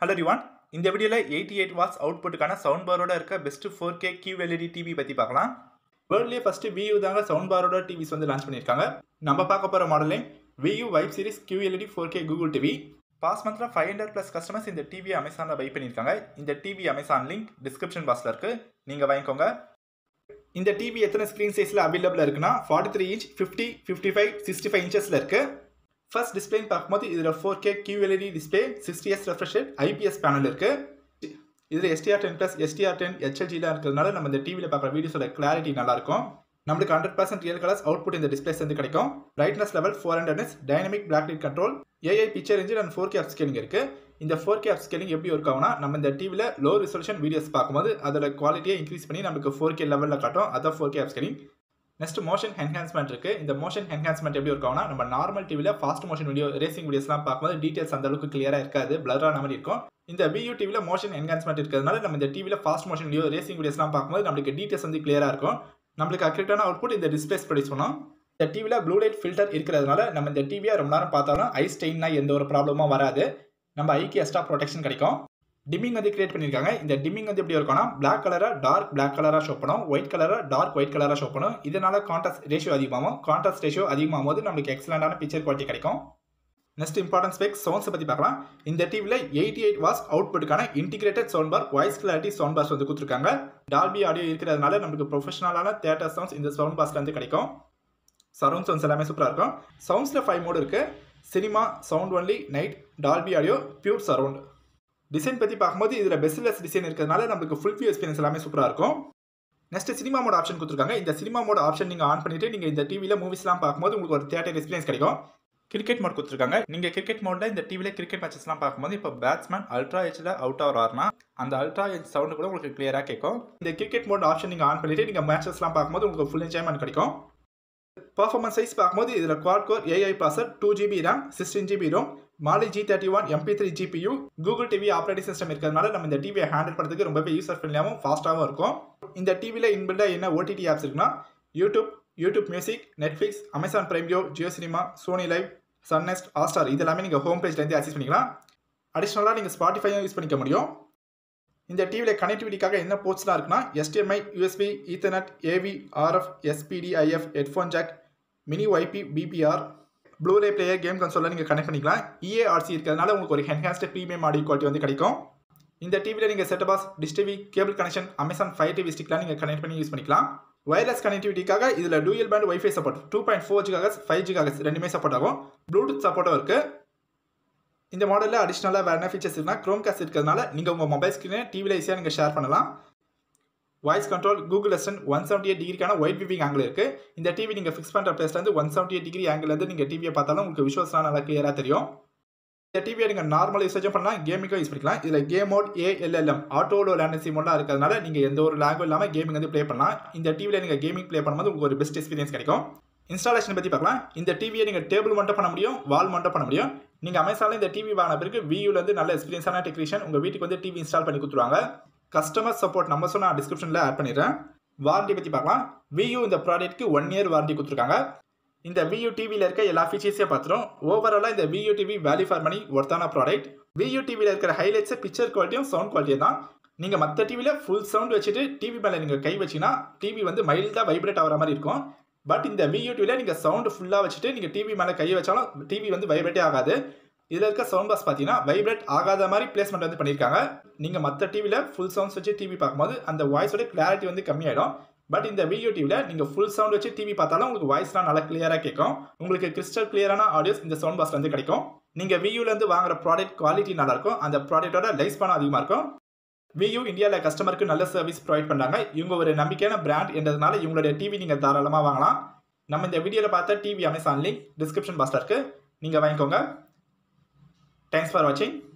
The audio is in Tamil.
ஹலோ ரிவான் இந்த வீடியோவில் எயிட்டி எயிட் வாட்ஸ் அவுட்புட்டுக்கான சவுண்ட் பாரோட இருக்க best four K QLED TV பற்றி பார்க்கலாம் வேர்ல்ட்லேயே ஃபஸ்ட்டு வியூ தாங்க சவுண்ட் பாரோட டிவிஸ் வந்து லான்ச் பண்ணியிருக்காங்க நம்ம பார்க்க போகிற மாடலே Vu vibe series QLED four K Google TV past மந்த்தில் ஃபைவ் ஹண்ட்ரட் ப்ளஸ் கஸ்டமர்ஸ் இந்த டிவி அமேசானில் பை பண்ணியிருக்காங்க இந்த டிவி அமேசான் லிங்க் டிஸ்கிரிப்ஷன் பாக்ஸில் இருக்குது நீங்கள் வாங்கிக்கோங்க இந்த டிவி எத்தனை ஸ்க்ரீன் சைஸில் அவைலபிளாக இருக்குன்னா forty three inch fifty fifty five sixty five இன்ச்சஸில் இருக்குது ஃபர்ஸ்ட் டிஸ்பிளேன்னு பார்க்கும்போது இதில் four K QLED display sixty எஸ் ரெஃப்ரெஷ் ஐபிஎஸ் பேனல் இருக்குது இதில் HDR ten plus HDR ten ஹெச்எல்ஜிலாம் இருக்கிறதுனால நம்ம இந்த டிவியில் பார்க்குற வீடியோஸோட கிளாரிட்டி நல்லாயிருக்கும் நம்மளுக்கு hundred percent real colours output இந்த டிஸ்பிளேஸ் வந்து கிடைக்கும் பிரைட்னஸ் லெவல் ஃபோர் ஹண்ட்ரட் எஸ் dynamic black light control AI picture engine and four K up scaling இருக்குது இந்த ஃபோர் கே அப் ஸ்கேலிங் எப்படி ஒர்க் ஆகும்னா நம்ம இந்த டிவியில் லோ ரிசல்யூஷன் வீடியோஸ் பார்க்கும்போது அதோட குவாலிட்டியை இன்க்ரீஸ் பண்ணி நமக்கு ஃபோர் கே லெவலில் காட்டும் அதான் four K upscaling next motion enhancement இருக்கு இந்த மோஷன் என்ஹான்ஸ்மெண்ட் எப்படி இருக்கும்னா நம்ம நார்மல் டிவியில் ஃபாஸ்ட் மோஷன் வீடியோ ரேசிங் வீடியோஸ்லாம் பார்க்கும்போது டீடைல்ஸ் அந்த அளவுக்கு கிளியராக இருக்காது பிளரான மாதிரி இருக்கும் இந்த வியூ டிவியில் மோஷன் என்ஹான்ஸ்மெண்ட் இருக்கிறதுனால நம்ம இந்த டிவியில் ஃபாஸ்ட் மோஷன் வீடியோ ரேசிங் வீடியோஸ்லாம் பார்க்கும்போது நம்மளுக்கு டீடைல்ஸ் வந்து கிளியராக இருக்கும் நம்மளுக்கு அக்யூரேட்டான அவுட்புட் இந்த டிஸ்பிளேஸ் ப்ரொடியூஸ் பண்ணும் இந்த டிவியில் ப்ளூ லைட் ஃபில்டர் இருக்கிறதுனால நம்ம இந்த டிவியை ரொம்ப நேரம் பார்த்தாலும் ஐ ஸ்டெயின்னா எந்த ஒரு ப்ராப்ளமும் வராது நம்ம ஐக்கு எக்ஸ்ட்ரா ப்ரொடெக்ஷன் கிடைக்கும் டிம்மிங் வந்து கிரியேட் பண்ணியிருக்காங்க இந்த டிம்மிங் வந்து எப்படி இருக்கும்னா பிளாக் கலராக டார்க் பிளாக் கலராக ஷோ பண்ணும் ஒயிட் கலராக டார்க் ஒயிட் கலராக ஷோ பண்ணும் இதனால கான்ட்ராஸ்ட் ரேஷியோ அதிகமாகும் கான்ட்ராஸ்ட் ரேஷியோ அதிகமாகும் போது நம்மளுக்கு எக்ஸலண்டான பிக்சர் குவாலிட்டி கிடைக்கும் நெக்ஸ்ட் இம்பார்ட்டன்ஸ் ஸ்பெக் சவுண்ட்ஸை பற்றி பார்க்கலாம் இந்த டிவியில் எயிட்டி எயிட் வாஸ் அவுட்புட்டுக்கான integrated sound bar voice clarity sound bass வந்து கொடுத்துருக்காங்க டால்பி ஆடியோ இருக்கிறதுனால நமக்கு ப்ரொஃபஷனலான தேட்டர் சவுண்ட்ஸ் இந்த சவுண்ட் பாஸ்ல வந்து கிடைக்கும் சரௌண்ட் சவுண்ட்ஸ் எல்லாமே சூப்பராக இருக்கும் சவுண்ட்ஸில் ஃபைவ் மோடு இருக்குது cinema sound only night Dolby audio pure surround design பற்றி பார்க்கும்போது இதில் பெஸ்ட்லெஸ் டிசைன் இருக்கிறதுனால நமக்கு ஃபுல் வியூ எக்ஸ்பீரியன்ஸ் எல்லாமே சூப்பராக இருக்கும் நெக்ஸ்ட் சினிமா மோட் ஆப்ஷன் கொடுத்துருக்காங்க இந்த சினிமா மோட் ஆப்ஷன் நீங்கள் ஆன் பண்ணிட்டு நீங்கள் இந்த டிவியில் மூவிஸ்லாம் பார்க்கும்போது உங்களுக்கு ஒரு தேட்டர் எக்ஸ்பீரியன்ஸ் கிடைக்கும் கிரிக்கெட் மோட் கொடுத்துருக்காங்க நீங்கள் கிரிக்கெட் மோடில் இந்த டிவியில் கிரிக்கெட் மேட்சஸ்லாம் பார்க்கும்போது இப்போ பேட்ஸ்மேன் அல்ட்ரா ஹெச்சில் அவுட் ஆகிறாருனா அந்த அல்ட்ரா ஹெச் சவுண்டு கூட உங்களுக்கு கிளியராக கேட்கும் இந்த கிரிக்கெட் மோட் ஆப்ஷன் நீங்கள் ஆன் பண்ணிட்டு நீங்கள் மேட்சஸ்லாம் பார்க்கும்போது உங்களுக்கு ஃபுல் என்ஜாய்மெண்ட் கிடைக்கும் பர்ஃபார்மன்ஸ் சைஸ் பார்க்கும்போது இதில் quad core AI processor two GB RAM sixteen GB ROM Mali G thirty one MP three GPU Google TV operating system இருக்கிறதுனால நம்ம இந்த டிவியை ஹேண்டில் பண்ணுறதுக்கு ரொம்பவே யூசர் ஃப்ரெண்ட்லியாகவும் ஃபாஸ்ட்டாகவும் இருக்கும் இந்த டிவியில் இன்பில்டாக என்ன ஓடிடி ஆப்ஸ் இருக்குன்னா YouTube YouTube music Netflix Amazon Prime வியோ Jio cinema Sony Liv Sun NXT Hotstar இது எல்லாமே நீங்கள் ஹோம் பேஜ்லேருந்து ஆக்சஸ் பண்ணிக்கலாம் அடிஷ்னலாக நீங்கள் ஸ்பாட்டிஃபையும் யூஸ் பண்ணிக்க முடியும் இந்த டிவியில் கனெக்டிவிட்டிக்காக என்ன போர்ட்ஸ்லாம் இருக்குன்னா HDMI USB ethernet AV RF SPDIF headphone jack mini YPbPr Blu-ray player game கன்சோலில் நீங்கள் கனெக்ட் பண்ணிக்கலாம் இஏஆர்சி இருக்கிறதுனால உங்களுக்கு ஒரு என்ஹான்ஸ்டு ப்ரீமியம் ஆடியோ குவாலிட்டி வந்து கிடைக்கும் இந்த டிவியில் நீங்கள் set box dish TV cable connection Amazon fire TV ஸ்டிக்லாம் நீங்கள் கனெக்ட் பண்ணி யூஸ் பண்ணிக்கலாம் வயர்லெஸ் கனெக்டிவிட்டிக்காக இதில் dual band WiFi support two point four gigahertz five gigahertz ரெண்டுமே சப்போர்ட் ஆகும் ப்ளூடூத் சப்போர்ட்டும் இருக்குது இந்த மாடலில் அடிஷ்னலாக வேறு என்ன ஃபீச்சர்ஸ் இருக்குன்னா க்ரோம் காஸ்ட் இருக்கிறதுனால நீங்கள் உங்கள் மொபைல் ஸ்க்ரீனை டிவியில் ஈஸியாக நீங்கள் ஷேர் பண்ணலாம் voice control Google assistant one seventy eight டிகிரிக்கான ஒயிட் விவிங் ஆங்கிள் இருக்குது இந்த டிவி நீங்கள் ஃபிக்ஸ் பண்ணுற பிளேஸ்லேருந்து ஒன் செவன்டி எயிட் டிகிரி ஆங்கிலேருந்து நீங்கள் டிவியை பார்த்தாலும் உங்களுக்கு விஷுவல்ஸ்லாம் நல்லா கிளியராக தெரியும் இந்த டிவியை நீங்கள் நார்மல் யூசேஜும் பண்ணலாம் கேமிங்கும் யூஸ் பண்ணிக்கலாம் இதில் game mode ALLM auto low latency மோட்லாம் இருக்கிறதுனால நீங்கள் எந்த ஒரு லாங்குவேஜ் இல்லாமல் கேமிங் வந்து ப்ளே பண்ணலாம் இந்த டிவியில் நீங்கள் கேமிங் ப்ளே பண்ணும்போது உங்களுக்கு ஒரு பெஸ்ட் எக்ஸ்பீரியன்ஸ் கிடைக்கும் இன்ஸ்டாலேஷன் பற்றி பார்க்கலாம் இந்த டிவியை நீங்கள் டேபிள் மட்டும் பண்ண முடியும் வால் மட்டும் பண்ண முடியும் நீங்கள் அமேசானில் இந்த டிவி வாங்கின பிறகு வியூலேருந்து நல்ல எக்ஸ்பீரியன்ஸான டெக்னீஷியன் உங்கள் வீட்டுக்கு வந்து டிவி இன்ஸ்டால் பண்ணி கொடுத்துருவாங்க கஸ்டமர் சப்போர்ட் நம்பர்ஸும் நான் டிஸ்கிரிப்ஷனில் ஆட் பண்ணிடுறேன் வாரண்டி பற்றி பார்க்கலாம் வியூ இந்த ப்ராடக்ட்க்கு ஒன் இயர் வாரண்டி கொடுத்துருக்காங்க இந்த வியூ டிவியில் இருக்க எல்லா ஃபீச்சர்ஸையும் பார்த்துரும் ஓவராலாக இந்த Vu TV value for money ஒர்த்தான ப்ராடக்ட் வியூ டிவியில் இருக்கிற ஹைலைட்ஸு பிக்சர் குவாலிட்டியும் சவுண்ட் குவாலிட்டியும் தான் நீங்கள் மற்ற டிவியில் ஃபுல் சவுண்ட் வச்சுட்டு டிவி மேலே நீங்கள் கை வச்சிங்கன்னா டிவி வந்து மைல்டாக வைப்ரேட் ஆகிற மாதிரி இருக்கும் பட் இந்த வியூ டிவியில் நீங்கள் சவுண்டு ஃபுல்லாக வச்சுட்டு நீங்கள் டிவி மேலே கையை வச்சாலும் டிவி வந்து வைப்ரேட்டே ஆகாது இதில் இருக்க சவுண்ட் பாஸ் பார்த்தீங்கன்னா வைப்ரேட் ஆகாத மாதிரி பிளேஸ்மெண்ட் வந்து பண்ணியிருக்காங்க நீங்கள் மற்ற டிவியில் ஃபுல் சவுண்ட்ஸ் வச்சு டிவி பார்க்கும்போது அந்த வாய்ஸோட கிளாரிட்டி வந்து கம்மியாயிடும் பட் இந்த வீடியோ டிவியில் நீங்கள் ஃபுல் சவுண்ட் வச்சு டிவி பார்த்தாலும் உங்களுக்கு வாய்ஸ்லாம் நல்லா கிளியராக கேட்கும் உங்களுக்கு கிறிஸ்டல் கிளியரான ஆடியோஸ் இந்த சவுண்ட் பாஸ்ல வந்து கிடைக்கும் நீங்கள் வியூலேருந்து வாங்குற ப்ராடக்ட் குவாலிட்டி நல்லாயிருக்கும் அந்த ப்ராடக்ட்டோட லைஃப் ஸ்பான் அதிகமாக இருக்கும் வியூ இந்தியாவில் கஸ்டமருக்கு நல்ல சர்வீஸ் ப்ரொவைட் பண்ணுறாங்க இவங்க ஒரு நம்பிக்கையான பிராண்ட் என்றதுனால இவங்களுடைய டிவி நீங்கள் தாராளமாக வாங்கலாம் நம்ம இந்த வீடியோவில் பார்த்த டிவி அமேசான் லிங்க் டிஸ்கிரிப்ஷன் பாக்ஸில் இருக்குது நீங்கள் வாங்கிக்கோங்க தேங்க்ஸ் ஃபார் வாட்சிங்